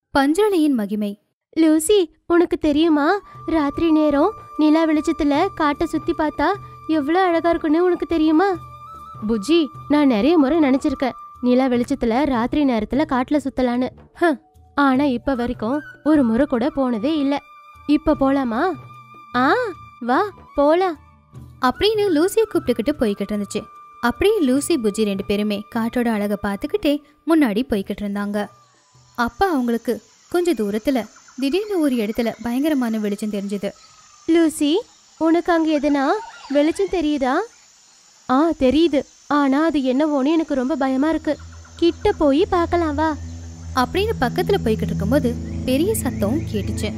பஞ்சளையின் மகிமை லூசி உனக்கு தெரியுமா ராத்திரி நேரம் நிலா வெளிச்சத்துல காட்டை சுத்தி பார்த்தா எவ்வளவு அழகா இருக்குன்னு உனக்கு தெரியுமா புஜ்ஜி நான் நிறைய முறை நினைச்சிருக்கேன் நிலா வெளிச்சத்துல ராத்திரி நேரத்துல காட்டுல சுத்தலான்னு ஹ, ஆனா இப்ப வரைக்கும் ஒரு முறை கூட போனதே இல்ல இப்ப போலாமா ஆ வா போலாம் அப்படின்னு லூசியை கூப்பிட்டுக்கிட்டு போய்கிட்டு இருந்துச்சு அப்படியே லூசி புஜ்ஜி ரெண்டு பேருமே காட்டோட அழகை பார்த்துக்கிட்டே முன்னாடி போய்கிட்டு இருந்தாங்க அப்பா அவங்களுக்கு கொஞ்ச தூரத்துல திடீர்னு ஒரு இடத்துல பயங்கரமான வெளிச்சம் தெரிஞ்சது லூசி உனக்கு அங்க எதுனா வெளிச்சம் தெரியுதா ஆ தெரியுது ஆனா அது என்னவோன்னு எனக்கு ரொம்ப பயமா இருக்கு கிட்ட போய் பார்க்கலாம் வா அப்படின்னு பக்கத்துல போய்கிட்டு இருக்கும்போது பெரிய சத்தம் கேட்டுச்சு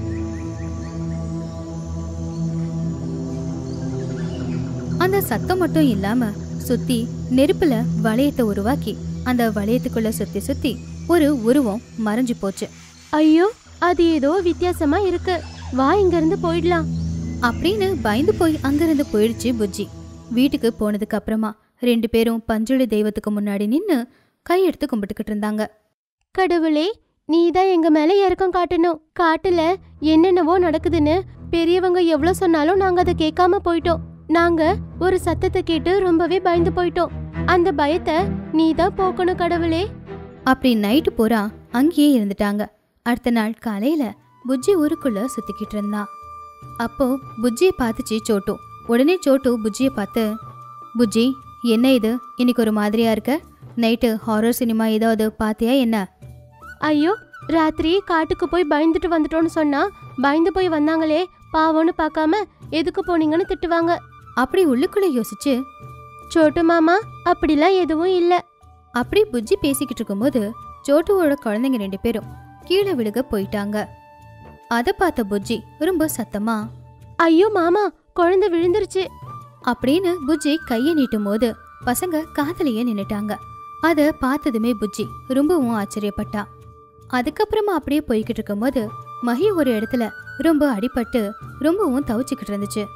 அந்த சத்தம் மட்டும் இல்லாம சுத்தி நெருப்புல வளையத்தை உருவாக்கி அந்த வளையத்துக்குள்ள சுத்தி சுத்தி ஒரு உருவம் மறைஞ்சு போச்சு ஐயோ அது ஏதோ வித்தியாசமா இருக்கு வா இங்க இருந்து போயிடலாம் அப்படின்னு பயந்து போய் அங்கிருந்து போயிடுச்சு புஜ்ஜி வீட்டுக்கு போனதுக்கு அப்புறமா ரெண்டு பேரும் பஞ்சுளி தெய்வத்துக்கு முன்னாடி நின்னு கையெடுத்து கும்பிட்டுக்கிட்டு இருந்தாங்க கடவுளே நீ தான் எங்க மேல இறக்கம் காட்டணும் காட்டுல என்னென்னவோ நடக்குதுன்னு பெரியவங்க எவ்வளவு சொன்னாலும் நாங்க அதை கேட்காம போயிட்டோம் நாங்க ஒரு சத்தத்தை கேட்டு ரொம்பவே பயந்து போயிட்டோம் அந்த பயத்தை நீ தான் போக்கணும் கடவுளே அப்படி நைட்டு பூரா அங்கேயே இருந்துட்டாங்க அடுத்த நாள் காலையில புஜ்ஜி ஊருக்குள்ள சுத்திக்கிட்டு இருந்தான் அப்போ புஜ்ஜியை பார்த்துச்சு சோட்டு உடனே சோட்டு புஜ்ஜியை பார்த்து புஜ்ஜி என்ன இது இன்னைக்கு ஒரு மாதிரியா இருக்க நைட்டு ஹாரர் சினிமா ஏதாவது பார்த்தியா என்ன ஐயோ ராத்திரி காட்டுக்கு போய் பயந்துட்டு வந்துட்டோம்னு சொன்னா பயந்து போய் வந்தாங்களே பாவம்னு பார்க்காம எதுக்கு போனீங்கன்னு திட்டுவாங்க அப்படி உள்ளுக்குள்ள யோசிச்சு சோட்டு மாமா அப்படிலாம் எதுவும் இல்ல அப்படி புஜ்ஜி பேசிக்கிட்டு இருக்கும்போது சோட்டுவோட குழந்தைங்க ரெண்டு பேரும் கீழே விழுக போயிட்டாங்க அதை பார்த்த புஜ்ஜி ரொம்ப சத்தமா ஐயோ மாமா குழந்தை விழுந்துருச்சு அப்படின்னு புஜ்ஜி கையை நீட்டும் போது பசங்க காதலியே நின்னுட்டாங்க அதை பார்த்ததுமே புஜ்ஜி ரொம்பவும் ஆச்சரியப்பட்டா அதுக்கப்புறமா அப்படியே போய்கிட்டு இருக்கும்போது மஹி ஒரு இடத்துல ரொம்ப அடிபட்டு ரொம்பவும் தவிச்சுக்கிட்டு இருந்துச்சு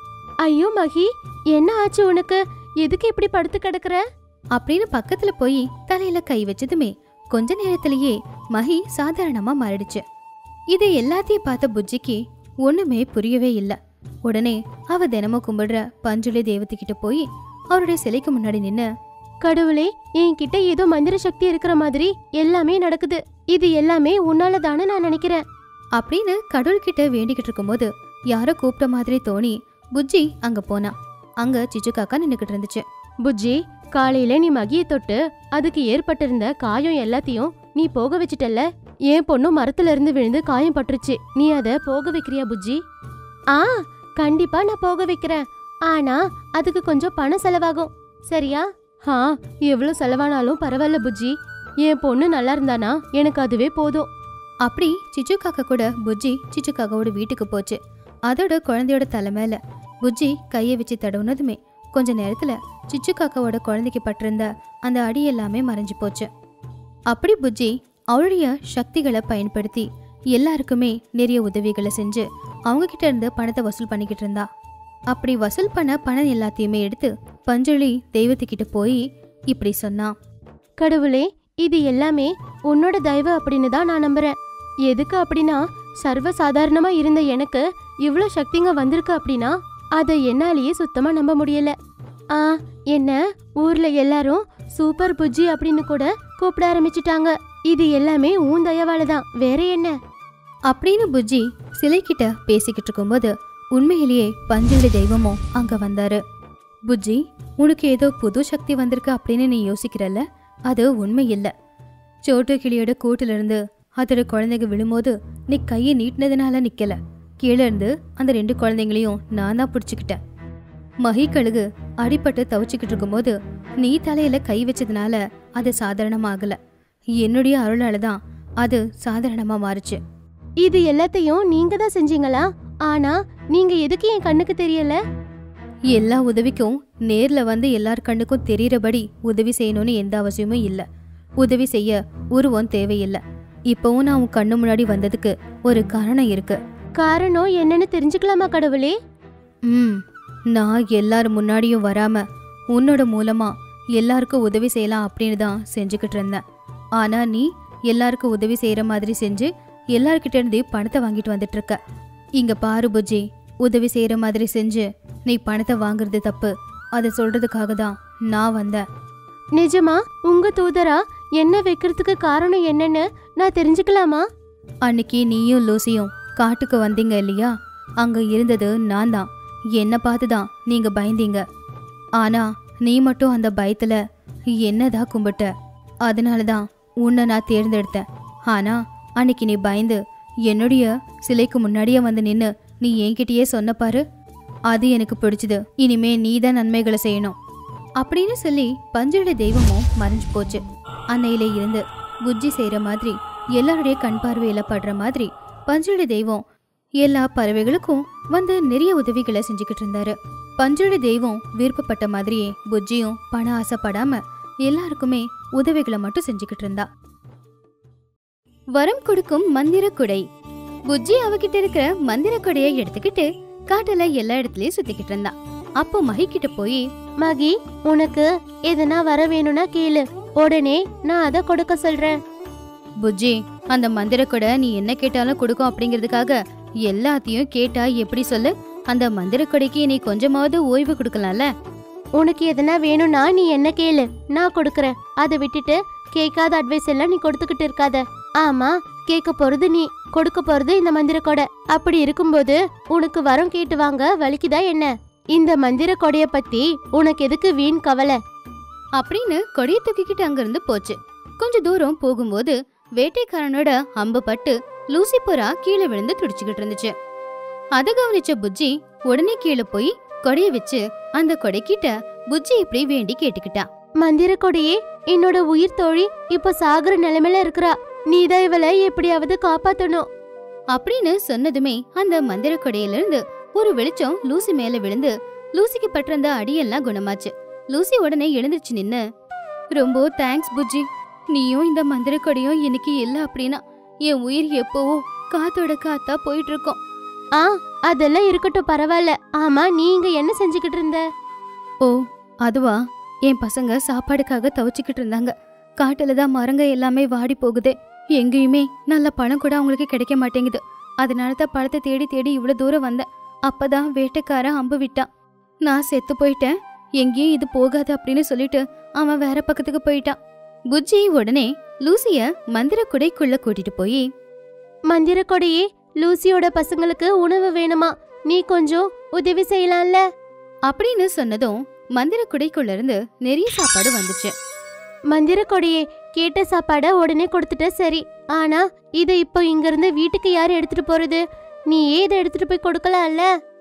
ஐயோ மகி என்ன ஆச்சு உனக்கு எதுக்கு இப்படி படுத்து கிடக்குற அப்படின்னு பக்கத்துல போய் தலையில கை வச்சதுமே கொஞ்ச நேரத்திலேயே மஹி சாதாரணமா மாறிடுச்சு இது எல்லாத்தையும் பார்த்த புஜ்ஜிக்கு ஒண்ணுமே புரியவே இல்ல உடனே அவ தினமும் கும்பிடுற பஞ்சுளி தெய்வத்துக்கிட்ட போய் அவருடைய சிலைக்கு முன்னாடி நின்னு கடவுளே என்கிட்ட ஏதோ மந்திர சக்தி இருக்கிற மாதிரி எல்லாமே நடக்குது இது எல்லாமே உன்னால தானே நான் நினைக்கிறேன் அப்படின்னு கடவுள்கிட்ட வேண்டிக்கிட்டு இருக்கும்போது யாரோ கூப்பிட்ட மாதிரி தோணி புஜ்ஜி அங்க போனா அங்க சிச்சு காக்கா நின்னுக்கிட்டு இருந்துச்சு புஜ்ஜி காலையில நீ மகிய தொட்டு அதுக்கு ஏற்பட்டிருந்த காயம் எல்லாத்தையும் நீ போக வச்சிட்டல்ல என் பொண்ணு மரத்துல இருந்து விழுந்து காயம் பட்டுருச்சு நீ அத போக வைக்கிறியா புஜ்ஜி ஆ கண்டிப்பா நான் போக வைக்கிறேன் ஆனா அதுக்கு கொஞ்சம் பணம் செலவாகும் சரியா ஹா எவ்வளவு செலவானாலும் பரவாயில்ல புஜ்ஜி என் பொண்ணு நல்லா இருந்தானா எனக்கு அதுவே போதும் அப்படி சிச்சு காக்கா கூட புஜ்ஜி சிச்சு காக்காவோட வீட்டுக்கு போச்சு அதோட குழந்தையோட தலை மேல புஜ்ஜி கையை வச்சு தடவுனதுமே கொஞ்ச நேரத்துல சிச்சு காக்காவோட குழந்தைக்கு பட்டிருந்த அந்த அடி எல்லாமே மறைஞ்சு போச்சு அப்படி புஜ்ஜி அவளுடைய சக்திகளை பயன்படுத்தி எல்லாருக்குமே நிறைய உதவிகளை செஞ்சு அவங்க கிட்ட இருந்து பணத்தை வசூல் பண்ணிக்கிட்டு இருந்தா அப்படி வசூல் பண்ண பணம் எல்லாத்தையுமே எடுத்து பஞ்சளி தெய்வத்துக்கிட்ட போய் இப்படி சொன்னா கடவுளே இது எல்லாமே உன்னோட தயவு அப்படின்னு தான் நான் நம்புறேன் எதுக்கு அப்படின்னா சர்வ சாதாரணமா இருந்த எனக்கு இவ்ளோ சக்திங்க வந்திருக்கு அப்படின்னா அதை என்னாலேயே சுத்தமா நம்ப முடியல ஆ என்ன ஊர்ல எல்லாரும் சூப்பர் புஜ்ஜி அப்படின்னு கூட கூப்பிட ஆரம்பிச்சிட்டாங்க இது எல்லாமே உன் தயவால தான் வேற என்ன அப்படின்னு புஜ்ஜி சிலைக்கிட்ட பேசிக்கிட்டு இருக்கும்போது உண்மையிலேயே பஞ்சளி தெய்வமும் அங்க வந்தாரு புஜ்ஜி உனக்கு ஏதோ புது சக்தி வந்திருக்கு அப்படின்னு நீ யோசிக்கிறல்ல அது உண்மை இல்ல சோட்டு கிளியோட கூட்டுல இருந்து அதோட குழந்தைங்க விழும்போது நீ கையை நீட்டினதுனால நிக்கல கீழே இருந்து அந்த ரெண்டு குழந்தைங்களையும் நான் தான் பிடிச்சிக்கிட்டேன் மகி கழுகு அடிபட்டு தவிச்சுக்கிட்டு இருக்கும்போது நீ தலையில கை வச்சதுனால அது சாதாரணமாகல என்னுடைய அருளால தான் அது சாதாரணமா மாறுச்சு இது எல்லாத்தையும் நீங்க தான் செஞ்சீங்களா ஆனா நீங்க எதுக்கு என் கண்ணுக்கு தெரியல எல்லா உதவிக்கும் நேர்ல வந்து எல்லார் கண்ணுக்கும் தெரியறபடி உதவி செய்யணும்னு எந்த அவசியமும் இல்ல உதவி செய்ய உருவம் தேவையில்லை இப்பவும் நான் உன் கண்ணு முன்னாடி வந்ததுக்கு ஒரு காரணம் இருக்கு காரணம் என்னன்னு தெரிஞ்சுக்கலாமா கடவுளே ம் நான் எல்லார் முன்னாடியும் வராம உன்னோட மூலமா எல்லாருக்கும் உதவி செய்யலாம் அப்படின்னு தான் செஞ்சுக்கிட்டு இருந்தேன் ஆனா நீ எல்லாருக்கும் உதவி செய்யற மாதிரி செஞ்சு எல்லார்கிட்ட இருந்து பணத்தை வாங்கிட்டு வந்துட்டு இருக்க இங்க பாரு புஜ்ஜி உதவி செய்யற மாதிரி செஞ்சு நீ பணத்தை வாங்குறது தப்பு அதை சொல்றதுக்காக தான் நான் வந்தேன் நிஜமா உங்க தூதரா என்ன வைக்கிறதுக்கு காரணம் என்னன்னு நான் தெரிஞ்சுக்கலாமா அன்னைக்கு நீயும் லூசியும் காட்டுக்கு வந்தீங்க இல்லையா அங்க இருந்தது நான் தான் என்ன பார்த்து தான் நீங்க பயந்தீங்க ஆனா நீ மட்டும் அந்த பயத்துல என்னதான் கும்பிட்ட அதனால தான் உன்னை நான் தேர்ந்தெடுத்தேன் ஆனா அன்னைக்கு நீ பயந்து என்னுடைய சிலைக்கு முன்னாடியே வந்து நின்னு நீ என்கிட்டயே சொன்ன பாரு அது எனக்கு பிடிச்சது இனிமே நீ தான் நன்மைகளை செய்யணும் அப்படின்னு சொல்லி பஞ்சோட தெய்வமும் மறைஞ்சு போச்சு அன்னையில இருந்து புஜ்ஜி செய்யற மாதிரி எல்லாருடைய கண் பார்வையில படுற மாதிரி பஞ்சோட தெய்வம் எல்லா பறவைகளுக்கும் வந்து நிறைய உதவிகளை செஞ்சுக்கிட்டு இருந்தாரு பஞ்சோட தெய்வம் விருப்பப்பட்ட மாதிரியே புஜ்ஜியும் பண ஆசைப்படாம எல்லாருக்குமே உதவிகளை மட்டும் செஞ்சுக்கிட்டு இருந்தா வரம் கொடுக்கும் மந்திர குடை புஜ்ஜி அவகிட்ட இருக்கிற மந்திர கொடையை எடுத்துக்கிட்டு காட்டுல எல்லா இடத்துலயும் சுத்திக்கிட்டு இருந்தா அப்போ மகி கிட்ட போய் மகி உனக்கு எதனா வர வேணும்னா கேளு உடனே நான் அதை கொடுக்க சொல்றேன் புஜ்ஜி அந்த மந்திர கொடை நீ என்ன கேட்டாலும் கொடுக்கும் அப்படிங்கிறதுக்காக எல்லாத்தையும் கேட்டா எப்படி சொல்லு அந்த மந்திர கொடைக்கு நீ கொஞ்சமாவது ஓய்வு கொடுக்கலாம்ல உனக்கு எதனா வேணும்னா நீ என்ன கேளு நான் கொடுக்கறேன் அதை விட்டுட்டு கேட்காத அட்வைஸ் எல்லாம் நீ கொடுத்துக்கிட்டு இருக்காத ஆமா கேட்க போறது நீ கொடுக்க போறது இந்த மந்திர கொடை அப்படி இருக்கும்போது உனக்கு வரம் கேட்டு வாங்க வலிக்குதா என்ன இந்த மந்திர கொடைய பத்தி உனக்கு எதுக்கு வீண் கவலை அப்படின்னு கொடியை தூக்கிக்கிட்டு அங்கிருந்து போச்சு கொஞ்ச தூரம் போகும்போது வேட்டைக்காரனோட அம்பு பட்டு லூசி புறா கீழே விழுந்து துடிச்சுக்கிட்டு இருந்துச்சு அத கவனிச்ச புஜ்ஜி உடனே கீழே போய் கொடைய வச்சு அந்த கொடைக்கிட்ட புஜ்ஜி இப்படி வேண்டி கேட்டுக்கிட்டா மந்திர கொடையே என்னோட உயிர் தோழி இப்ப சாகுற நிலைமையில இருக்கிறா நீதான் இவளை எப்படியாவது காப்பாத்தணும் அப்படின்னு சொன்னதுமே அந்த மந்திர கொடையிலிருந்து ஒரு வெளிச்சம் லூசி மேல விழுந்து லூசிக்கு பட்டிருந்த அடியெல்லாம் குணமாச்சு லூசி உடனே எழுந்துச்சு நின்னு ரொம்ப தேங்க்ஸ் புஜ்ஜி நீயும் இந்த மந்திர கொடையும் எனக்கு இல்ல அப்படின்னா என் உயிர் எப்பவோ காத்தோட காத்தா போயிட்டு இருக்கோம் ஆ அதெல்லாம் இருக்கட்டும் பரவாயில்ல ஆமா நீ இங்க என்ன செஞ்சுக்கிட்டு இருந்த ஓ அதுவா என் பசங்க சாப்பாடுக்காக தவிச்சுக்கிட்டு இருந்தாங்க காட்டுல தான் மரங்க எல்லாமே வாடி போகுதே எங்கேயுமே நல்ல பழம் கூட அவங்களுக்கு கிடைக்க மாட்டேங்குது அதனால தான் பழத்தை தேடி தேடி இவ்வளவு தூரம் வந்தேன் அப்பதான் வேட்டைக்காரன் அம்பு விட்டான் நான் செத்து போயிட்டேன் எங்கேயும் இது போகாது அப்படின்னு சொல்லிட்டு அவன் வேற பக்கத்துக்கு போயிட்டான் புஜ்ஜி உடனே லூசிய மந்திர குடைக்குள்ள கூட்டிட்டு போய் மந்திர கொடையே லூசியோட பசங்களுக்கு உணவு வேணுமா நீ கொஞ்சம் உதவி செய்யலாம்ல அப்படின்னு சொன்னதும் மந்திர குடைக்குள்ள இருந்து நிறைய சாப்பாடு வந்துச்சு மந்திர கொடையே கேட்ட சாப்பாட உடனே கொடுத்துட்ட சரி ஆனா இதை இப்போ இங்க இருந்து வீட்டுக்கு யார் எடுத்துட்டு போறது நீ இதை எடுத்துட்டு போய் கொடுக்கலாம்ல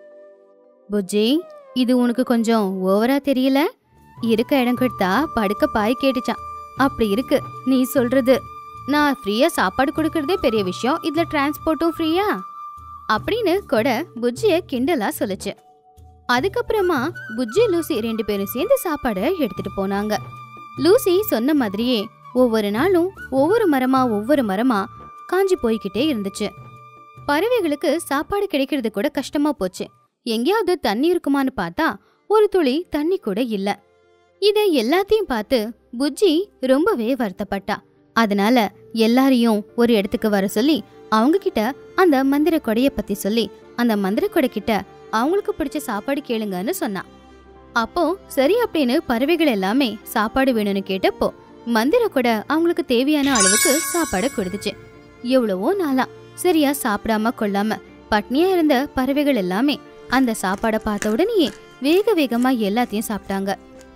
புஜ்ஜி இது உனக்கு கொஞ்சம் ஓவரா தெரியல இருக்க இடம் கொடுத்தா படுக்க பாய் கேட்டுச்சான் அப்படி இருக்கு நீ சொல்றது நான் ஃப்ரீயா சாப்பாடு கொடுக்கறதே பெரிய விஷயம் இதுல டிரான்ஸ்போர்ட்டும் ஃப்ரீயா அப்படின்னு கூட புஜ்ஜிய கிண்டலா சொல்லுச்சு அதுக்கப்புறமா புஜ்ஜி லூசி ரெண்டு பேரும் சேர்ந்து சாப்பாடை எடுத்துட்டு போனாங்க லூசி சொன்ன மாதிரியே ஒவ்வொரு நாளும் ஒவ்வொரு மரமா ஒவ்வொரு மரமா காஞ்சி போய்கிட்டே இருந்துச்சு பறவைகளுக்கு சாப்பாடு கிடைக்கிறது கூட கஷ்டமா போச்சு எங்கேயாவது தண்ணி இருக்குமான்னு பார்த்தா ஒரு துளி தண்ணி கூட இல்ல இத எல்லாத்தையும் பார்த்து புஜ்ஜி ரொம்பவே வருத்தப்பட்டா அதனால எல்லாரையும் ஒரு இடத்துக்கு வர சொல்லி அவங்க கிட்ட அந்த மந்திர கொடைய பத்தி சொல்லி அந்த மந்திர கொடை கிட்ட அவங்களுக்கு பிடிச்ச சாப்பாடு கேளுங்கன்னு சொன்னா அப்போ சரி அப்படின்னு பறவைகள் எல்லாமே சாப்பாடு வேணும்னு கேட்டப்போ மந்திர கொடை அவங்களுக்கு தேவையான அளவுக்கு சாப்பாடை கொடுத்துச்சு எவ்வளவோ நாளா சரியா சாப்பிடாம கொள்ளாம பட்னியா இருந்த பறவைகள் எல்லாமே அந்த சாப்பாடை பார்த்த உடனேயே வேக வேகமா எல்லாத்தையும் சாப்பிட்டாங்க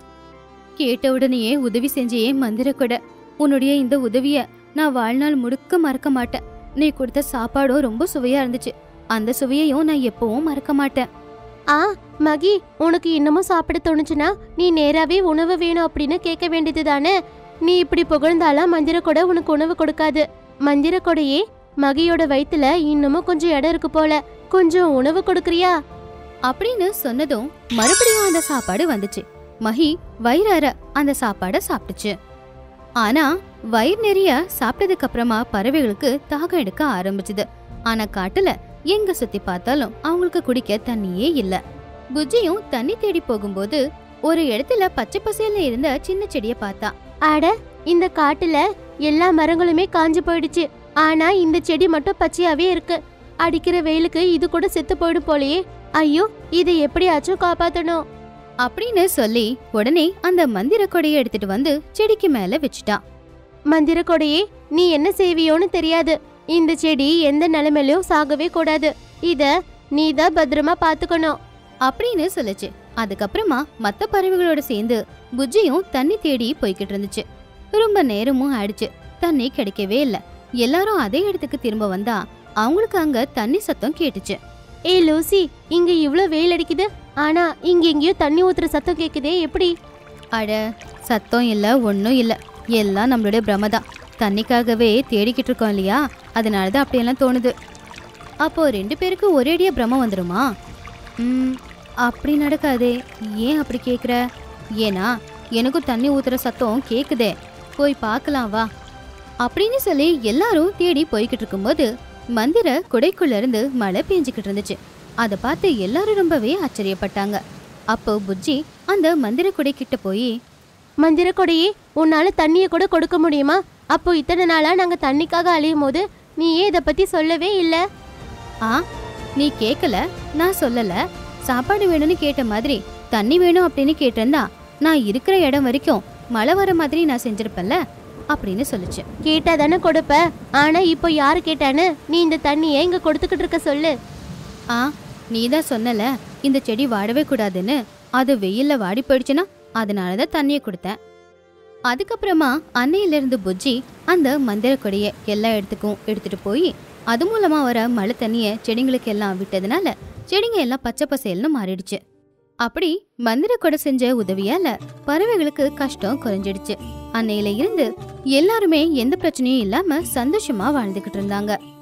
கேட்ட உடனேயே உதவி செஞ்சே மந்திர கொடை உன்னுடைய இந்த உதவிய நான் வாழ்நாள் முழுக்க மறக்க மாட்டேன் நீ கொடுத்த சாப்பாடும் ரொம்ப சுவையா இருந்துச்சு அந்த சுவையையும் நான் எப்பவும் மறக்க மாட்டேன் ஆ மகி உனக்கு இன்னமும் சாப்பிட தோணுச்சுன்னா நீ நேராவே உணவு வேணும் அப்படின்னு கேட்க வேண்டியது தானே நீ இப்படி புகழ்ந்தாலாம் மந்திர கொடை உனக்கு உணவு கொடுக்காது மந்திர கொடையே மகியோட வயித்துல இன்னமும் கொஞ்சம் இடம் இருக்கு போல கொஞ்சம் உணவு கொடுக்கறியா அப்படின்னு சொன்னதும் மறுபடியும் அந்த சாப்பாடு வந்துச்சு மஹி வயிறார அந்த சாப்பாடை சாப்பிட்டுச்சு ஆனா வயிறு நிறைய சாப்பிட்டதுக்கு அப்புறமா பறவைகளுக்கு தாகம் எடுக்க ஆரம்பிச்சுது ஆனா காட்டுல எங்க சுத்தி பார்த்தாலும் அவங்களுக்கு குடிக்க தண்ணியே இல்ல புஜ்ஜியும் தண்ணி தேடி போகும்போது ஒரு இடத்துல பச்சை பசேல்னு இருந்த சின்ன செடிய பார்த்தா அட இந்த காட்டுல எல்லா மரங்களுமே காஞ்சு போயிடுச்சு ஆனா இந்த செடி மட்டும் பச்சையாவே இருக்கு அடிக்கிற வெயிலுக்கு இது கூட செத்து போயிடும் போலயே ஐயோ இதை எப்படியாச்சும் காப்பாத்தணும் அப்படின்னு சொல்லி உடனே அந்த மந்திர கொடையை எடுத்துட்டு வந்து செடிக்கு மேல வச்சுட்டான் மந்திர கொடையே நீ என்ன செய்வியோன்னு தெரியாது இந்த செடி எந்த நிலைமையிலும் சாகவே கூடாது இத நீ தான் பத்திரமா பாத்துக்கணும் அப்படின்னு சொல்லுச்சு அதுக்கப்புறமா மத்த பறவைகளோட சேர்ந்து புஜ்ஜியும் தண்ணி தேடி போய்கிட்டு இருந்துச்சு ரொம்ப நேரமும் ஆயிடுச்சு தண்ணி கிடைக்கவே இல்ல எல்லாரும் அதே இடத்துக்கு திரும்ப வந்தா அவங்களுக்கு அங்க தண்ணி சத்தம் கேட்டுச்சு ஏய் லூசி இங்க இவ்ளோ வெயில் அடிக்குது ஆனா இங்க எங்கேயோ தண்ணி ஊத்துற சத்தம் கேக்குதே எப்படி அட சத்தம் இல்ல ஒன்றும் இல்ல எல்லாம் நம்மளுடைய பிரமதான் தண்ணிக்காகவே தேடிக்கிட்டு இருக்கோம் இல்லையா அதனால தான் அப்படியெல்லாம் தோணுது அப்போ ரெண்டு பேருக்கு ஒரேடியா பிரமம் வந்துருமா ம் அப்படி நடக்காதே ஏன் அப்படி கேக்குற ஏன்னா எனக்கும் தண்ணி ஊத்துற சத்தம் கேக்குதே போய் பார்க்கலாம் வா அப்படின்னு சொல்லி எல்லாரும் தேடி போய்கிட்டு இருக்கும்போது மந்திர குடைக்குள்ள இருந்து மழை பெஞ்சுக்கிட்டு இருந்துச்சு அதை பார்த்து எல்லாரும் ரொம்பவே ஆச்சரியப்பட்டாங்க அப்போ புஜ்ஜி அந்த மந்திர குடை கிட்ட போய் மந்திர கொடையே உன்னால தண்ணிய கூட கொடுக்க முடியுமா அப்போ இத்தனை நாளா நாங்க தண்ணிக்காக அழியும் போது நீ ஏன் இத பத்தி சொல்லவே இல்ல ஆ நீ கேட்கல நான் சொல்லல சாப்பாடு வேணும்னு கேட்ட மாதிரி தண்ணி வேணும் அப்படின்னு கேட்டிருந்தா நான் இருக்கிற இடம் வரைக்கும் மழை வர மாதிரி நான் செஞ்சிருப்பேன்ல அப்படின்னு சொல்லுச்சு கேட்டா தானே கொடுப்ப ஆனா இப்போ யாரு கேட்டான்னு நீ இந்த தண்ணிய இங்க கொடுத்துக்கிட்டு இருக்க சொல்லு ஆ நீ தான் சொன்னல இந்த செடி வாடவே கூடாதுன்னு அது வெயில்ல வாடி போயிடுச்சுன்னா அதனால தான் தண்ணியை கொடுத்தேன் அதுக்கப்புறமா அன்னையிலிருந்து புஜ்ஜி அந்த மந்திர கொடியை எல்லா இடத்துக்கும் எடுத்துட்டு போய் அது மூலமா வர மழை தண்ணியை செடிங்களுக்கு எல்லாம் விட்டதுனால செடிங்க எல்லாம் பச்சை பசேல்னு மாறிடுச்சு அப்படி மந்திர கொடை செஞ்ச உதவியால பறவைகளுக்கு கஷ்டம் குறைஞ்சிடுச்சு அன்னையில இருந்து எல்லாருமே எந்த பிரச்சனையும் இல்லாம சந்தோஷமா வாழ்ந்துகிட்டு இருந்தாங்க